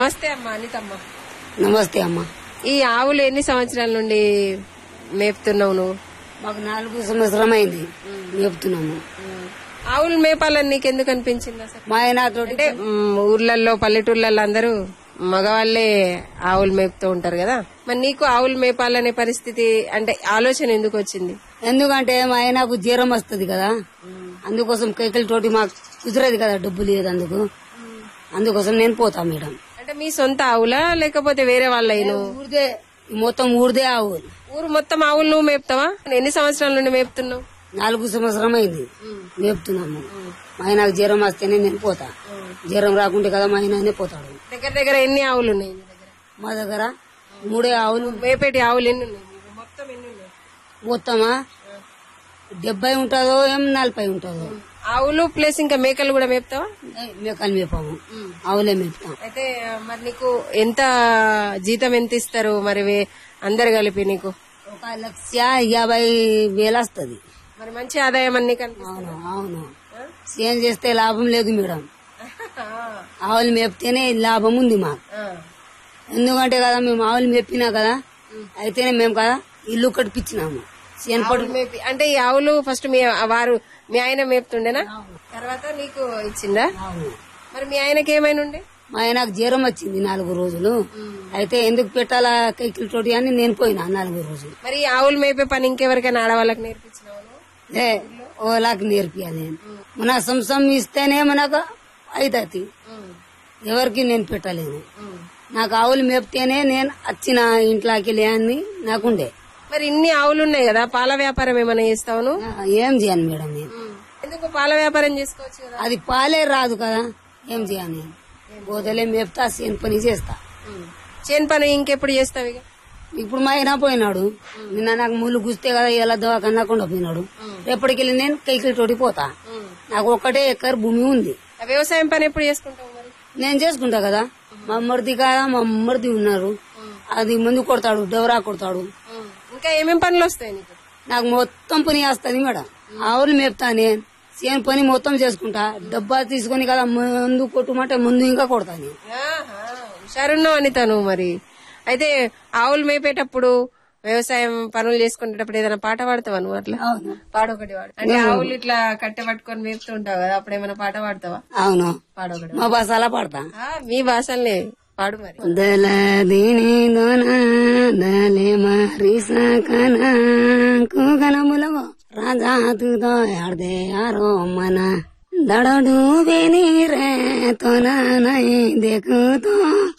నమస్తే అమ్మ అనితమ్మ నమస్తే అమ్మ ఈ ఆవులు ఎన్ని సంవత్సరాల నుండి మేపుతున్నావు నువ్వు మాకు నాలుగు సంవత్సరం అయింది మేపుతున్నాము ఆవులు మేపాలని నీకెందుకు అనిపించింది అసలు మా ఆయన తోటి అంటే మ్, ఊర్లలో పల్లెటూర్లలో అందరూ మగవాళ్లే ఆవులు మేపుతూ ఉంటారు కదా మరి నీకు ఆవులు మేపాలనే పరిస్థితి అంటే ఆలోచన ఎందుకు వచ్చింది ఎందుకంటే మా ఆయనకు జ్వరం వస్తుంది కదా అందుకోసం కైకల తోటి మాకు కుదరదు కదా డబ్బు లేదు అందుకు అందుకోసం నేను పోతా మేడం అంటే మీ సొంత ఆవులా లేకపోతే వేరే వాళ్ళ ఊరిదే మొత్తం ఊరిదే ఆవు ఊరు మొత్తం ఆవులు నువ్వు మేపుతావా ఎన్ని సంవత్సరాల నుండి మేపుతున్నావు నాలుగు సంవత్సరం అయింది మేపుతున్నాము మా ఆయనకు జ్వరం వస్తేనే నేను పోతా జ్వరం రాకుంటే కదా మా ఆయననే పోతాడు దగ్గర దగ్గర ఎన్ని ఆవులు ఉన్నాయి నీ దగ్గర మా దగ్గర మూడే ఆవులు మేపేటి ఆవులు ఎన్ని ఉన్నాయి నీకు? మొత్తం ఎన్ని ఉన్నాయి మొత్తమా డెబ్బై ఉంటుందో ఏం నలభై ఉంటుందో ఆవులు ప్లస్ ఇంకా మేకలు కూడా మేపుతావా ఏయ్, మేకలు మేపాము ఆవులే మేపుతాం అయితే మరి నీకు ఎంత జీతం ఎంత ఇస్తారు మరి వే- అందరు కలిపి నీకు ఒక లక్ష యాభై వేలు వస్తుంది మరి మంచి ఆదాయం అన్ని కనిపిస్తుంది అవును అవును సేమ్ చేస్తే లాభం లేదు మేడం ఆవులు మేపితేనే లాభం ఉంది మాకు ఎందుకంటే కదా మేము ఆవులు మేపినా కదా అయితేనే మేము కదా ఇల్లు కట్టిపించినాము సేన్ పట్టు మేపి అంటే ఈ ఆవులు ఫస్ట్ మీ వారు మీ ఆయన మేపుతుండేనా తర్వాత నీకు ఇచ్చిందా అవును మరి మీ ఆయనకి ఏమైనా ఉండే మా ఆయనకు జ్వరం వచ్చింది నాలుగు రోజులు అయితే ఎందుకు పెట్టాలా కైకిల తోటి అని నేను పోయినా నాలుగు రోజులు మరి ఈ ఆవులు మేపే పని ఇంకెవరికైనా ఆడవాళ్ళకి నేర్పించినావు నువ్వు? ఏ ఓలాకి నేర్పియాలి మన సంసం ఇస్తేనే మనకు అవుతుంది ఎవరికి నేను పెట్టలేను నాకు ఆవులు మేపితేనే నేను వచ్చిన ఇంట్లోకి లే అని నాకుండే మరి ఇన్ని ఆవులు ఉన్నాయి కదా పాల వ్యాపారం ఏమైనా చేస్తావు నువ్వు? ఆ, ఏం చేయను మేడం నేను ఎందుకు పాల వ్యాపారం చేసుకోవచ్చు కదా అది పాలే రాదు కదా ఏం చేయను నేను గోదలే మేపుతా సేన్ పని చేస్తా చేను పని ఇంకెప్పుడు చేస్తావు ఇక ఇప్పుడు మా ఆయన పోయినాడు నిన్న నాకు ముళ్ళు గుస్తే కదా ఎలా దవాకన్నాకుండా పోయినాడు రేపటికెళ్ళి నేను కైకిల తోటి పోతా నాకు ఒక్కటే ఎకర్ భూమి ఉంది ఆ వ్యవసాయం పని ఎప్పుడు చేసుకుంటావు మరి నేను చేసుకుంటా కదా మా అమ్మడిది కదా మా అమ్మడిది ఉన్నారు అది ముందు కొడతాడు డవరా కొడతాడు ఇంకా ఏమేం పనులు వస్తాయి నీకు నాకు మొత్తం పని వస్తుంది మేడం ఆవులు మేపుతా నేను సేమ్ పని మొత్తం చేసుకుంటా డబ్బా తీసుకొని కదా ముందు కొట్టుమంటే ముందు ఇంకా కొడతా నేను ఆహా, హుషారున్నావు అనిత నువ్వు మరి అయితే ఆవులు మేపేటప్పుడు వ్యవసాయం పనులు చేసుకునేటప్పుడు ఏదైనా పాట పాడతావా నువ్వు అట్లా అవును పాడొకటి వాడు అంటే ఆవులు ఇట్లా కట్టె పట్టుకొని మేపుతూ ఉంటావు కదా అప్పుడు ఏమైనా పాట పాడతావా అవును పాడొకటి మా బాస అలా పడతా ఆ, మీ భాషల్ని పాడు మరి దల దిని దొన దలే మారి సకన కుగనములగో రాజా తుదో యార్దే యారో మన దడడు బేని రే తోన నై देखतो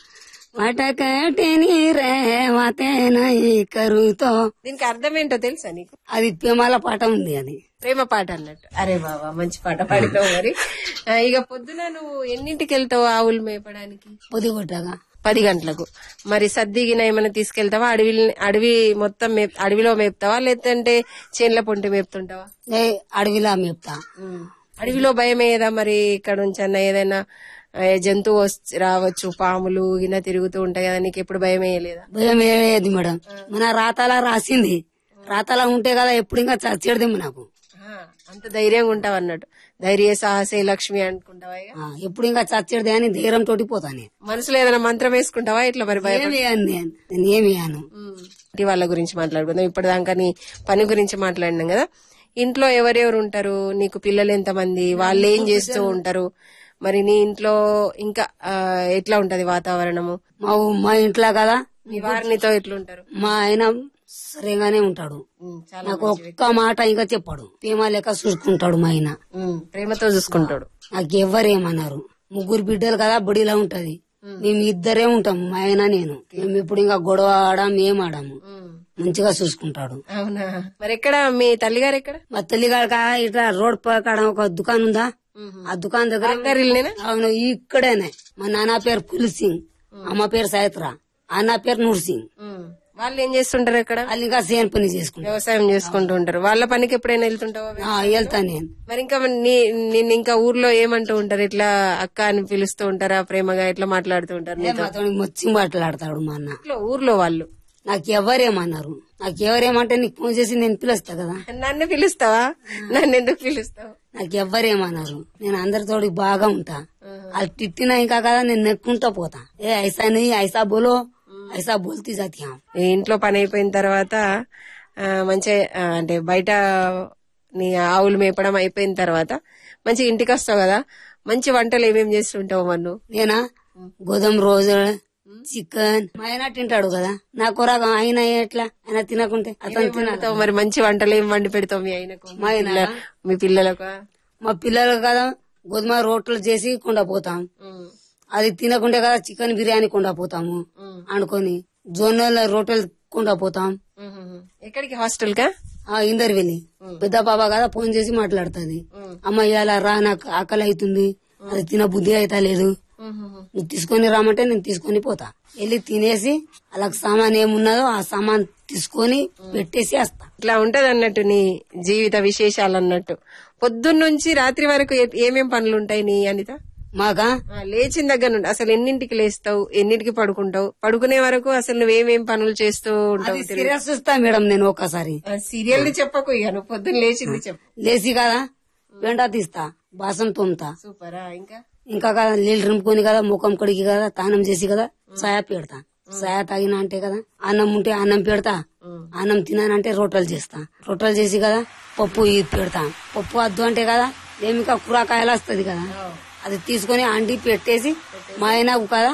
వటకటిని రే వాతే నై కరుతో దీనికి అర్థం ఏంటో తెలుసా నీకు అది ప్రేమాల పాట ఉంది అది ప్రేమ పాట అన్నట్టు అరే బాబా మంచి పాట పాడినావు మరి ఆ, ఇక పొద్దున నువ్వు ఎన్నింటికి వెళ్తావు ఆవులు మేపడానికి పొదిగొట్టగా పది గంటలకు మరి సద్దిగిన ఏమైనా తీసుకెళ్తావా అడవి అడవి మొత్తం మేప్ అడవిలో మేపుతావా లేదంటే చేన్ల పొంటి మేపుతుంటావా ఏ అడవిలా మేపుతా అడవిలో భయం ఏదా మరి ఇక్కడ నుంచి అన్న ఏదైనా ఆ, జంతువు వస్- రావచ్చు పాములు గిన తిరుగుతూ ఉంటాయి కదా నీకు ఎప్పుడు భయం వేయలేదా భయం ఏది మేడం మన రాతలా రాసింది రాతలా ఉంటే కదా ఎప్పుడు ఇంకా చచ్చేది నాకు ఆ, అంత ధైర్యంగా ఉంటావు అన్నట్టు ధైర్య సాహసే లక్ష్మి అనుకుంటావా ఇక ఆ, ఎప్పుడు ఇంకా చచ్చేది అని ధైర్యం తోటి పోతా నేను మనసులో ఏదైనా మంత్రం వేసుకుంటావా ఇట్లా మరి భయం ఏమి అను నేను నేను ఏమి అను ఇంటి వాళ్ళ గురించి మాట్లాడుకుందాం ఇప్పటిదాకా నీ పని గురించి మాట్లాడినాం కదా ఇంట్లో ఎవరెవరు ఉంటారు నీకు పిల్లలు ఎంతమంది వాళ్ళు ఏం చేస్తూ ఉంటారు మరి నీ ఇంట్లో ఇంకా ఆ, ఎట్లా ఉంటది వాతావరణము మా ఊ- మా ఇంట్లో కదా నీ వారినితో ఎట్లుంటారు మా ఆయన సరిగానే ఉంటాడు ఉమ్, చాలా నాకు ఒక్క మాట ఇంకా చెప్పాడు ప్రేమ లెక్క చూసుకుంటాడు మా ఆయన ఉమ్, ప్రేమతో చూసుకుంటాడు నాకు ఎవ్వరేమన్నారు ముగ్గురు బిడ్డలు కదా బడిలా ఉంటది మేము ఇద్దరే ఉంటాం మా ఆయన నేను మేము ఇప్పుడు ఇంకా గొడవ ఆడాం ఏం ఆడాము ఉమ్, మంచిగా చూసుకుంటాడు అవునా మరి ఎక్కడ మీ తల్లిగారు ఎక్కడ మా తల్లిగారు కా ఇట్లా రోడ్ పక్కన ఒక దుకాణం ఉందా ఆ దుకాణం దగ్గర అందరు ఇల్లేనా అవును ఇక్కడేనే మా నాన్న పేరు పుల్ సింగ్ అమ్మ పేరు సాయిత్ర అన్న పేరు నూర్ సింగ్ ఉమ్, వాళ్ళు ఏం చేస్తుంటారు ఎక్కడ వాళ్ళు ఇంకా సేన్ పని చేసుకుంటారు వ్యవసాయం చేసుకుంటూ ఉంటారు వాళ్ళ పనికి ఎప్పుడైనా వెళ్తుంటావా ఆ, వెళ్తా నేను మరి ఇంకా నీ నిన్ను ఇంకా ఊర్లో ఏమంటూ ఉంటారు ఇట్లా అక్క అని పిలుస్తూ ఉంటారా ప్రేమగా ఇట్లా మాట్లాడుతూ ఉంటారు నీతో మాతో మొచ్చి మాట్లాడతాడు మా అన్న ఇంట్లో ఊర్లో వాళ్ళు నాకు ఎవరేమన్నారు నాకు ఎవరేమంటే నీకు ఫోన్ చేసి నేను పిలుస్తా కదా నన్ను పిలుస్తావా నన్ను ఎందుకు పిలుస్తావు నాకు ఎవ్వరేమన్నారు నేను అందరితోటి బాగా ఉంటా వాళ్ళు తిట్టినా ఇంకా కదా నేను నెక్కుంటా పోతా ఏ ఐసా నీ ఐసా బోలో ఐసా బోల్తీ జాతి హాం ఈ ఇంట్లో పని అయిపోయిన తర్వాత ఆ, మంచి ఆ, అంటే బయట నీ ఆవులు మేపడం అయిపోయిన తర్వాత మంచి ఇంటికి వస్తావు కదా మంచి వంటలు ఏమేమి చేస్తుంటావు మన్ను నేనా గోధుమ రోజు చికెన్ మా ఆయన తింటాడు కదా నా కూరగా ఆయన ఎట్లా ఆయన తినకుంటే అతను తినాలి వండుతావు మరి మంచి వంటలు ఏం వండి పెడతావు మీ ఆయనకు మా ఆయన పిల్ల- మీ పిల్లలకు మా పిల్లలు కదా గోధుమ రోట్లు చేసి కొండ పోతాం అది తినకుంటే కదా చికెన్ బిర్యానీ కొండ పోతాము అనుకొని జొన్నల రోటలు కొండ పోతాం ఎక్కడికి హాస్టల్ కా ఆ ఇందరు వెళ్ళి పెద్ద బాబా కదా ఫోన్ చేసి మాట్లాడుతుంది అమ్మ ఇవాళ రా నాకు ఆకలి అవుతుంది అది తిన బుద్ధి అయితే లేదు నువ్వు తీసుకొని రామంటే నేను తీసుకొని పోతా వెళ్ళి తినేసి అలా సామాన్ ఏమున్నదో ఆ సామాన్ తీసుకొని పెట్టేసి వస్తా ఇట్లా ఉంటది అన్నట్టు నీ జీవిత విశేషాలు అన్నట్టు పొద్దున్న నుంచి రాత్రి వరకు ఏ- ఏమేం పనులు ఉంటాయి నీ అనిత మాకా ఆ, లేచిన దగ్గర నుండి అసలు ఎన్నింటికి లేస్తావు ఎన్నింటికి పడుకుంటావు పడుకునే వరకు అసలు నువ్వేమేం పనులు చేస్తూ ఉంటావు అది సీరియస్ చూస్తా మేడం నేను ఒక్కసారి సీరియల్ చెప్పకు ఇక నువ్వు పొద్దున్న లేచింది చెప్పు లేచి కదా పెంట తీస్తా బాసం తోముతా సూపరా ఇంకా ఇంకా కదా నీళ్ళు రింపుకొని కదా ముఖం కడిగి కదా తానం చేసి కదా సాయ పెడతా సాయ తాగిన అంటే కదా అన్నం ఉంటే అన్నం పెడతా అన్నం తినానంటే రొట్టెలు చేస్తా రొట్టెలు చేసి కదా పప్పు ఇది పెడతా పప్పు వద్దు అంటే కదా ఏమి ఇంకా కూరకాయలు వస్తుంది కదా అది తీసుకొని అండి పెట్టేసి మా ఆయనకు కదా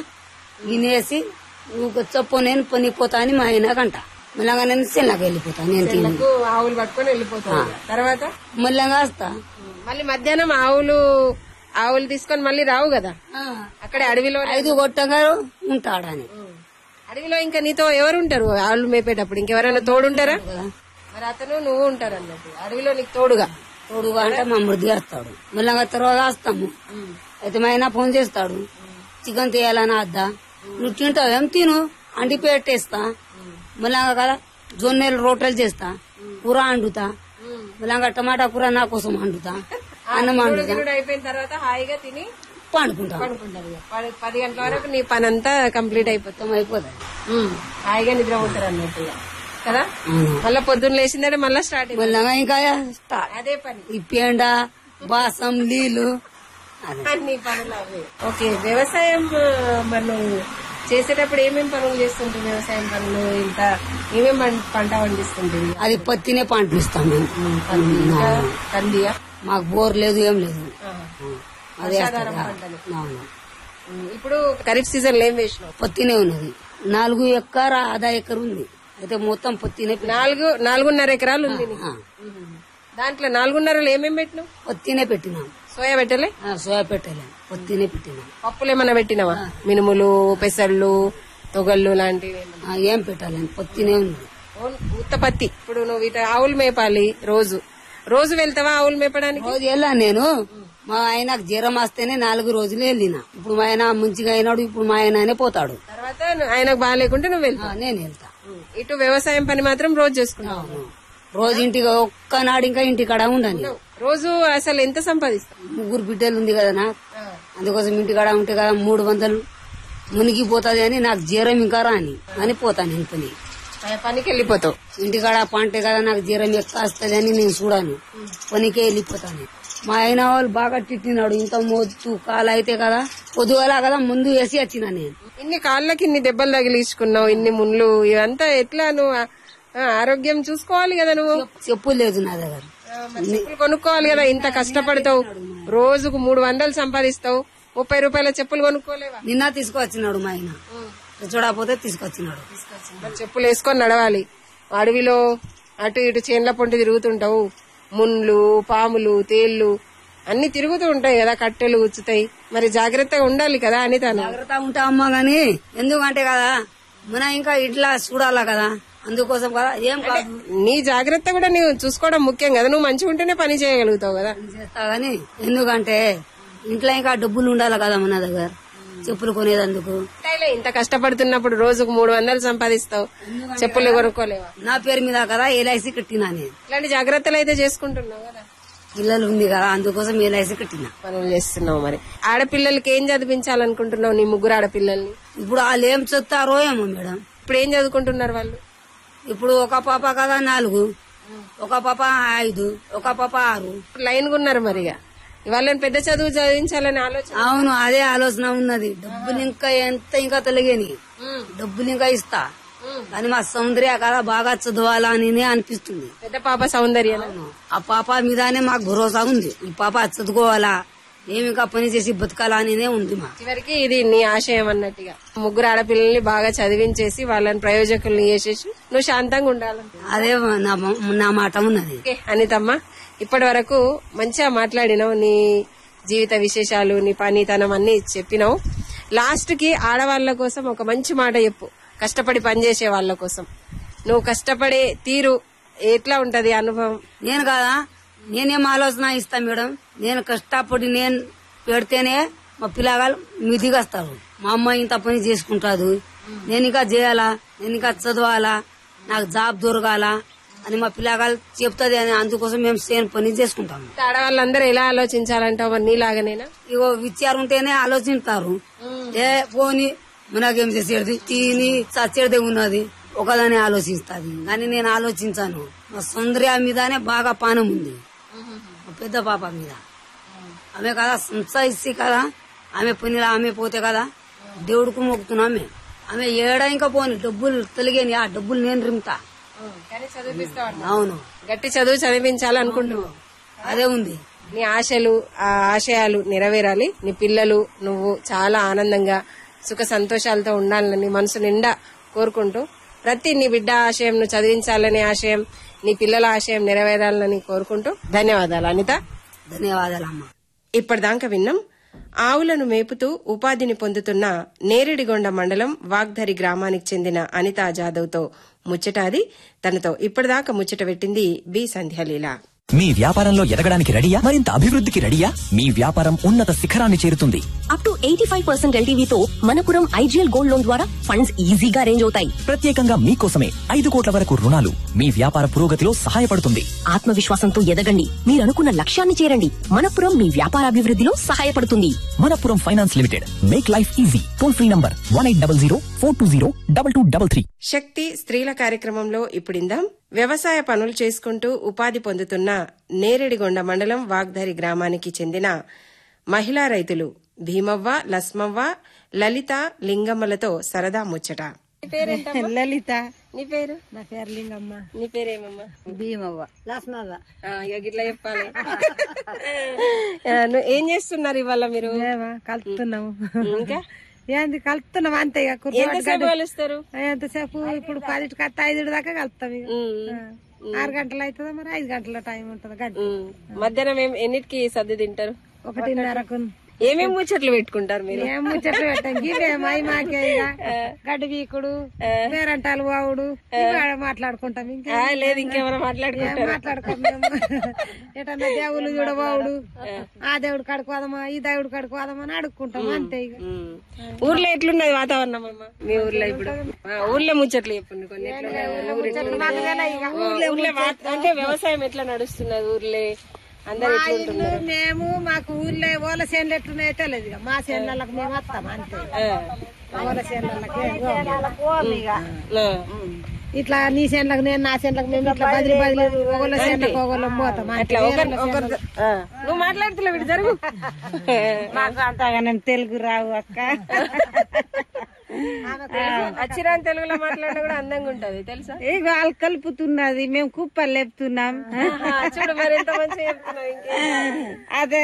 వినేసి నువ్వు చెప్పు నేను పనిపోతా అని మా ఆయనకు అంట మళ్ళా నేను సెల్లకి వెళ్ళిపోతా నేను తిని నాకు ఆవులు పట్టుకొని వెళ్ళిపోతావు ఇక. తర్వాత మళ్ళా వస్తా మళ్ళీ మధ్యాహ్నం ఆవులు ఆవులు తీసుకొని మళ్ళీ రావు కదా అక్కడే అడవిలో ఐదు కొట్టగా ఉంటాడని అడవిలో ఇంకా నీతో ఎవరు ఉంటారు ఆవులు మేపేటప్పుడు ఇంకెవరైనా తోడుంటారా మరి అతను నువ్వు ఉంటారు అన్నట్టు అడవిలో నీకు తోడుగా తోడుగా అంటే మా మృది వేస్తాడు మళ్ళీ తర్వాత వస్తాము అయితే మా ఆయన ఫోన్ చేస్తాడు చికెన్ తీయాలని వద్దా నువ్వు తింటావేం తిను అండి పెట్టేస్తా మళ్ళా కదా జొన్నెలు రోటలు చేస్తా కూర వండుతా మళ్ళా టమాటా కూర నా కోసం వండుతా అన్నం వండుతా తినుడు అయిపోయిన తర్వాత హాయిగా తిని పండుకుంటా పడుకుంటారు ఇక. పది- పది గంటల వరకు నీ పని అంతా కంప్లీట్ అయిపోతుంది మొత్తం అయిపోతుంది ఉమ్. హాయిగా నిద్ర పోతారు అన్నట్టు ఇక. కదా మళ్ళా పొద్దున్న లేచిందంటే మళ్ళా స్టార్ట్ అయిపోతుంది. మళ్ళా ఇంకా స్టార్ట్ అదే పని ఈ పేండ బాసం నీళ్లు అదే అన్ని పనులు అవే ఓకే వ్యవసాయం ఆ, మరి నువ్వు చేసేటప్పుడు ఏమేం పనులు చేస్తుంటావు వ్యవసాయం పనులు ఇంత ఏమేం పం- పంట పండిస్తుంటుంది అది పత్తినే పంపిస్తాం మేము ఇంకా కందియా మాకు బోర్ లేదు ఏం లేదు ఆ. అదే వర్షాధారం వేస్తాం. పంటలు అవును ఉమ్, ఇప్పుడు ఖరీఫ్ సీజన్ లో ఏం వేసినావు పత్తినే ఉన్నది నాలుగు ఎకర ఆదా ఎకర ఉంది అయితే మొత్తం పత్తినే పె- నాలుగు నాలుగున్నర ఎకరాలు ఉంది నీకు. ఆ, ఉమ్. దాంట్లో నాలుగున్నరలో ఏమేం పెట్టినావు పత్తినే పెట్టినాం సోయా పెట్టలే ఆ, సోయా పెట్టలేం పత్తినే పెట్టినాం పప్పులు ఏమన్నా పెట్టినావా మినుములు పెసళ్ళు తొగళ్ళు లాంటివి ఏమన్నా? ఆ, ఏం పెట్టలేం పత్తినే ఉంది ఓన్ ఉత్త పత్తి ఇప్పుడు నువ్వు ఇట ఆవులు మేపాలి రోజు రోజు వెళ్తావా ఆవులు మేపడానికి రోజు వెళ్ళా నేను మా ఆయనకు జ్వరం వస్తేనే నాలుగు రోజులు వెళ్ళిన ఇప్పుడు మా ఆయన మంచిగా అయినాడు ఇప్పుడు మా ఆయననే పోతాడు తర్వాత ను- ఆయనకు బాగాలేకుంటే నువ్వు ఆ, వెళ్తావు నేను వెళ్తా ఇటు వ్యవసాయం పని మాత్రం రోజు చేసుకుంటావు అవును. రోజు ఇంటికి ఒక్కనాడు ఇంకా ఇంటికాడ ఉండని రోజు అసలు ఎంత సంపాదిస్తావు ముగ్గురు బిడ్డలు ఉంది కదా నాకు అందుకోసం ఇంటికాడ ఉంటే కదా మూడు వందలు మునిగిపోతుంది అని నాకు జ్వరం ఇంకా రాని అని పోతాను నేను పని ఆ పనికి వెళ్ళిపోతావు ఇంటికాడ పంటే కదా నాకు జ్వరం ఎక్కువ వస్తుంది అని నేను చూడాను పనికే వెళ్ళిపోతాను మా ఆయన వాళ్ళు బాగా తిట్టినాడు ఇంత మోచ్చు కాలు అయితే కదా పొద్దుగల కదా ముందు వేసి వచ్చిన నేను ఇన్ని కాళ్ళకి ఇన్ని దెబ్బలు తగిలించుకున్నావు ఇన్ని ముళ్ళు ఇవంతా ఎట్లా నువ్వు ఆ- ఆ, ఆరోగ్యం చూసుకోవాలి కదా నువ్వు చెప్పు లేదు నా దగ్గర ఆ, మరి చెప్పులు కొనుక్కోవాలి కదా ఇంత కష్టపడతావు రోజుకు మూడు వందలు సంపాదిస్తావు ముప్పై రూపాయల చెప్పులు కొనుక్కోలేవా నిన్న తీసుకొచ్చినాడు మా ఆయన చూడకపోతే తీసుకొచ్చినాడు మరి చెప్పులు వేసుకొని నడవాలి అడవిలో అటు ఇటు చేన్ల పొంటి తిరుగుతుంటావు మున్లు పాములు తేళ్లు అన్ని తిరుగుతూ ఉంటాయి కదా కట్టెలు ఉచ్చుతాయి మరి జాగ్రత్తగా ఉండాలి కదా అని తను జాగ్రత్త ఉంటా అమ్మా గాని ఎందుకంటే కదా మన ఇంకా ఇట్లా చూడాలా కదా అందుకోసం కదా ఏం కాదు నీ జాగ్రత్త కూడా నువ్వు చూసుకోవడం ముఖ్యం కదా నువ్వు మంచిగా ఉంటేనే పని చేయగలుగుతావు కదా చేస్తా గాని ఎందుకంటే ఇంట్లో ఇంకా డబ్బులు ఉండాలి కదా మన దగ్గర చెప్పులు కొనేదందుకు అంతేలే, ఇంత కష్టపడుతున్నప్పుడు రోజుకు మూడు వందలు సంపాదిస్తావు చెప్పులు కొనుక్కోలేవా నా పేరు మీద కదా ఎల్ఐసి కట్టినా నేను ఇలాంటి జాగ్రత్తలు అయితే చేసుకుంటున్నావు కదా పిల్లలు ఉంది కదా అందుకోసం ఎల్ఐసి కట్టినా పనులు చేస్తున్నావు మరి ఆడపిల్లలకి ఏం చదివించాలనుకుంటున్నావు నీ ముగ్గురు ఆడపిల్లల్ని ఇప్పుడు వాళ్ళు ఏం చెప్తారో ఏమో మేడం ఇప్పుడు ఏం చదువుకుంటున్నారు వాళ్ళు ఇప్పుడు ఒక పాప కదా నాలుగు ఒక పాప ఐదు ఒక పాప ఆరు లైన్ గా ఉన్నారు మరిగా వాళ్ళని పెద్ద చదువు చదివించాలని ఆలోచన అవును అదే ఆలోచన ఉన్నది డబ్బులు ఇంకా ఎంత ఇంకా తొలగని డబ్బులు ఇంకా ఇస్తా కానీ మా సౌందర్య కదా బాగా చదవాలా అని అనిపిస్తుంది పెద్ద పాప సౌందర్య ఆ పాప మీదనే మాకు భరోసా ఉంది ఈ పాప చదువుకోవాలా మేము ఇంకా పని చేసి బతకాలా అనినే ఉంది మా చివరికి ఇది నీ ఆశయం అన్నట్టుగా ముగ్గురు ఆడపిల్లల్ని బాగా చదివించేసి వాళ్ళని ప్రయోజకుల్ని చేసేసి నువ్వు శాంతంగా ఉండాలంటే అదే నా నా మాట ఉన్నది ఓకే అనితమ్మ ఇప్పటి వరకు మంచిగా మాట్లాడినావు నీ జీవిత విశేషాలు నీ పనితనం అన్ని చెప్పినావు లాస్ట్ కి ఆడవాళ్ళ కోసం ఒక మంచి మాట చెప్పు కష్టపడి పనిచేసే వాళ్ళ కోసం నువ్వు కష్టపడే తీరు ఎట్లా ఉంటది అనుభవం నేను కదా నేనేం ఆలోచన ఇస్తా మేడం నేను కష్టపడి నేను పెడితేనే మా పిల్లగాళ్ళు మిదిగస్తారు మా అమ్మ ఇంత పని చేసుకుంటాదు నేను ఇంకా చేయాలా నేను ఇంకా చదవాలా నాకు జాబ్ దొరకాలా అని మా పిల్లగాళ్ళు చెప్తుంది అని అందుకోసం మేము సేమ్ పని చేసుకుంటాము ఆడవాళ్ళందరూ ఎలా ఆలోచించాలంటావు మరి నీలాగనేనా ఇగో విచారం ఉంటేనే ఆలోచిస్తారు ఏ పోని మనకేం చేసేది తిని చచ్చేది ఉన్నది ఒకదాని ఆలోచిస్తుంది కానీ నేను ఆలోచించాను మా సౌందర్య మీదనే బాగా పానం ఉంది మా పెద్ద పాప మీద ఆమె కదా సంసారిస్తే కదా ఆమె పనిలా ఆమె పోతే కదా దేవుడికి మొక్కుతున్నామే ఆమె ఏడా ఇంకా పోని డబ్బులు తొలగని ఆ డబ్బులు నేను రిమ్తా అవును గట్టి చదువు చదివించాలనుకుంటున్నావు అదే ఉంది నీ ఆశలు ఆ ఆశయాలు నెరవేరాలి నీ పిల్లలు నువ్వు చాలా ఆనందంగా సుఖ సంతోషాలతో ఉండాలని మనసు నిండా కోరుకుంటూ ప్రతి నీ బిడ్డ ఆశయం నువ్వు చదివించాలనే ఆశయం నీ పిల్లల ఆశయం నెరవేరాలని కోరుకుంటూ ధన్యవాదాలు అనిత ధన్యవాదాలమ్మా ఇప్పటిదాకా విన్నాం ఆవులను మేపుతూ ఉపాధిని పొందుతున్న నేరేడిగొండ మండలం వాగ్ధరి గ్రామానికి చెందిన అనితా జాదవ్తో ముచ్చటాది తనతో ఇప్పటిదాకా ముచ్చట పెట్టింది బి సంధ్యాలీల మీ వ్యాపారంలో ఎదగడానికి రెడీయా మరింత అభివృద్ధికి రెడీయా మీ వ్యాపారం ఉన్నత శిఖరాన్ని చేరుతుంది up to eighty five percent ఎల్టీవీతో మనపురం ఐజీఎల్ గోల్డ్ లోన్ ద్వారా ఫండ్స్ ఈజీగా అరేంజ్ అవుతాయి ప్రత్యేకంగా మీకోసమే ఐదు కోట్ల వరకు రుణాలు మీ వ్యాపార పురోగతిలో సహాయపడుతుంది ఆత్మవిశ్వాసంతో ఎదగండి మీరు అనుకున్న లక్ష్యాన్ని చేరండి మనపురం మీ వ్యాపారాభివృద్ధిలో సహాయపడుతుంది Manappuram finance limited make life easy toll free number one eight double zero four two zero double two double three శక్తి స్త్రీల కార్యక్రమంలో ఇప్పుడిందాం వ్యవసాయ పనులు చేసుకుంటూ ఉపాధి పొందుతున్న నేరేడిగొండ మండలం వాగ్ధరి గ్రామానికి చెందిన మహిళా రైతులు భీమవ్వ లస్మవ్వ లలిత లింగమ్మలతో సరదా ముచ్చట లలిత నీ పేరు నా పేరు లింగమ్మ నీ పేరేమమ్మా భీమవ్వ లక్ష్మవ్వ ఆ, ఇక గిట్లా చెప్పాలి ఆ, నువ్వు ఏం చేస్తున్నారు ఇవాళ మీరు ఏమా కలుపుతున్నాము ఇంకా ఏంది కలుపుతున్నాం అంతే ఇక కూర్చోబెట్టి ఎంతసేపు కలుస్తారు ఎంతసేపు ఇప్పుడు పదిటి కత్త ఐదు దాకా కలుపుతాం ఇక ఉమ్, ఆ. ఆరు గంటలు అవుతుందా మరి ఐదు గంటల టైం ఉంటుంది గంట ఉమ్. మధ్యాహ్నం ఏం- ఎన్నిటికి సర్ది తింటారు ఒకటిన్నరకు ఏమేం ముచ్చట్లు పెట్టుకుంటారు మీరు ఏం ముచ్చట్లు పెట్టాం గివే మై మాకే ఇక గడ్డి వీకుడు పేరంటాలు వావుడు ఇవి ఆడ మాట్లాడుకుంటాం ఇంకా ఆ, లేదు ఇంకేమైనా ఏం మాట్లాడుకుంటారు మాట్లాడుకోం మేము ఎటన్నా దేవుళ్ళు చూడవావుడు ఆ దేవుడు కడుకోదమా ఈ దేవుడు కడుకోదమా అని అడుక్కుంటాం అంతే ఇక ఉమ్. ఊర్లో ఎట్లున్నది వాతావరణం అమ్మ మీ ఊర్లో ఇప్పుడు ఆ, ఊర్లో ముచ్చట్లు చెప్పండి కొన్ని ఎట్లున్నాయి ఊర్లో గురించి? ఆ, ఊర్లో వాత- అంటే వ్యవసాయం ఎట్లా నడుస్తున్నది ఊర్లే అందరు ఎట్లుంటున్నారు మేము మాకు ఊర్లో ఓల చేనులు ఎట్లున్నాయో తెలియదు ఇక మా చేనులకు మేము వస్తాం అంతే ఓల చేనులకి ఆ. ఇట్లా నీ చేనులకు నేను నా చేనులకు మేము ఇట్లా బదిలీ బదిలీ ఓల చేనులకు ఒకళ్ళం పోతాం అంతే ఇట్లా ఒకరి ఒకరి ఆ. నువ్వు మాట్లాడుతున్నా వీడు జరుగు మాకు అంతగా తెలుగు రావు అక్క అచ్చిరాని తెలుగులో మాట్లాడినా కూడా అందంగా ఉంటది తెలుసా ఇక వాళ్ళు కలుపుతున్నది మేము కుప్పలు లేపుతున్నాం ఆహా, చూడు మరి ఎంత మంచిగా చెప్తున్నావు ఇంకే అదే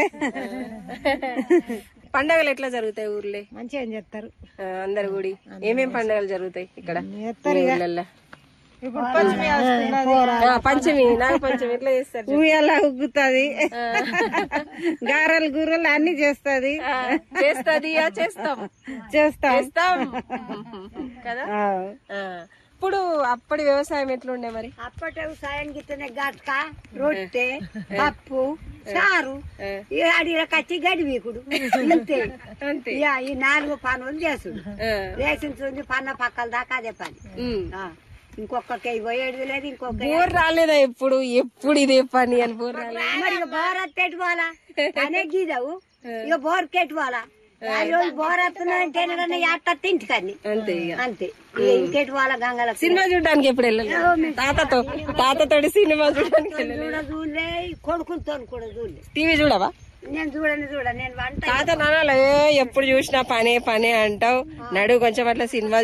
పండగలు ఎట్లా జరుగుతాయి ఊర్లే మంచిగా ఏం చేస్తారు ఆ, అందరు గుడి ఏమేం పండగలు జరుగుతాయి ఇక్కడ చేస్తారు మీ ఇక. ఊర్లల్లో? ఇప్పుడు పంచమి వస్తున్నది ఆ, పంచమి నాగ పంచమి ఎట్లా చేస్తారు చెప్పు. ఊయల ఉగ్గుతుంది గారెలు గుర్రెలు అన్ని చేస్తది ఆ, చేస్తది ఆ, చేస్తాం చేస్తాం చేస్తాం కదా ఆ. ఇప్పుడు అప్పటి వ్యవసాయం ఎట్లుండే మరి అప్పటి వ్యవసాయం గిత్తనే గట్క రొట్టె పప్పు చారు ఈ అడిగిన కచ్చి గడి వీకుడు అంతే అంతే ఇక ఈ నాలుగు పనులు చేసుడు ఆ. రేసింది పన్న పక్కల దాకా అదే పని ఉమ్. ఆ, ఇంకొకరికి పోయేది లేదు ఇంకొక బోర్ రాలేదా ఎప్పుడు ఎప్పుడు ఇదే పని అని బోర్ రాలేదు మరి ఇక బోర్ ఎట్టు పోవాలా అనే గీదవు ఇక బోర్ కెట్టు పోవాలా బోర్ వస్తున్నాయంటే అట్ట ఇంటికని అంతే ఇక అంతే ఇక ఇంకెటు వాళ్ళ గంగల సినిమా చూడడానికి ఎప్పుడు వెళ్ళలేదు తాతతో తాతతోటి సినిమా చూడడానికి వెళ్ళలేదు కూడా చూడలే కొడుకులతో కూడా చూడలే టీవీ చూడవా నేను చూడని చూడ నేను వంట తాత నాన్నలే ఎప్పుడు చూసినా పనే పనే అంటావు నడు కొంచెం అట్లా సినిమా